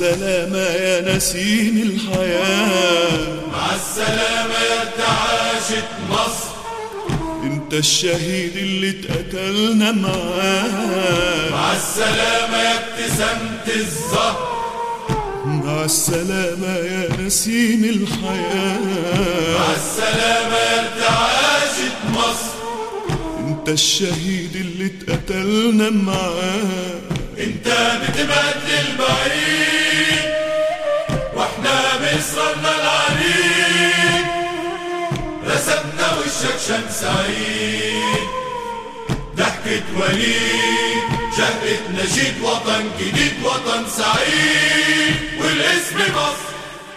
السلامة يا نسيم الحياة مع السلامة يا ارتعاشت مصر انت الشهيد اللي اتقتلنا معاه مع السلامة يا ابتسامة الزهر مع السلامة يا نسيم الحياة مع السلامة يا ارتعاشت مصر انت الشهيد اللي اتقتلنا معاه انت بتبعد للبعيد واحنا بإصرارنا العنيد رسمنا وشك شمس عيد ضحكة وليد شهقة نشيد وطن جديد وطن سعيد والاسم مصر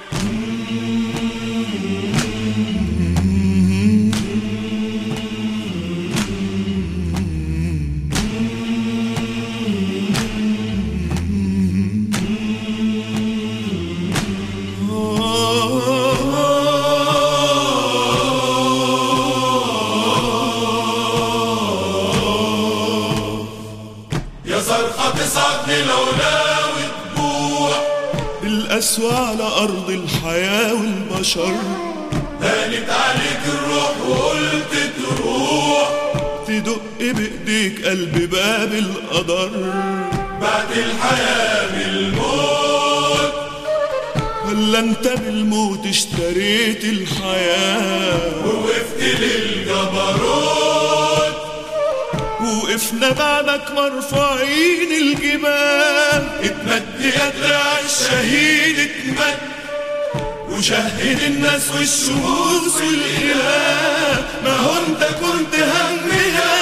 يا صرخة تصعد للعلا وتبوح بالقسوة على أرض الحياة والبشر هانت عليك الروح وقلت تروح تدق بإيديك قلب باب القدر بعد الحياة بالموت ولا انت بالموت اشتريت الحياة ووقفت للجبروت وقفنا بعدك مرفوعين الجبال اتمد يا دراع الشهيد اتمد وشهد الناس والشموس والإله ما هو انت كنت همنا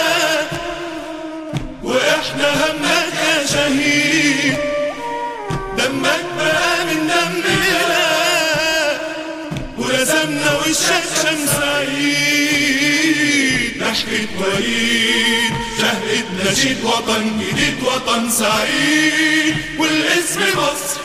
واحنا همك يا شهيد دمك بقى من دمنا ورسمنا وشك شمس عيد ضحكة وليد شهقة نشيد وطن جديد وطن سعيد والاسم مصر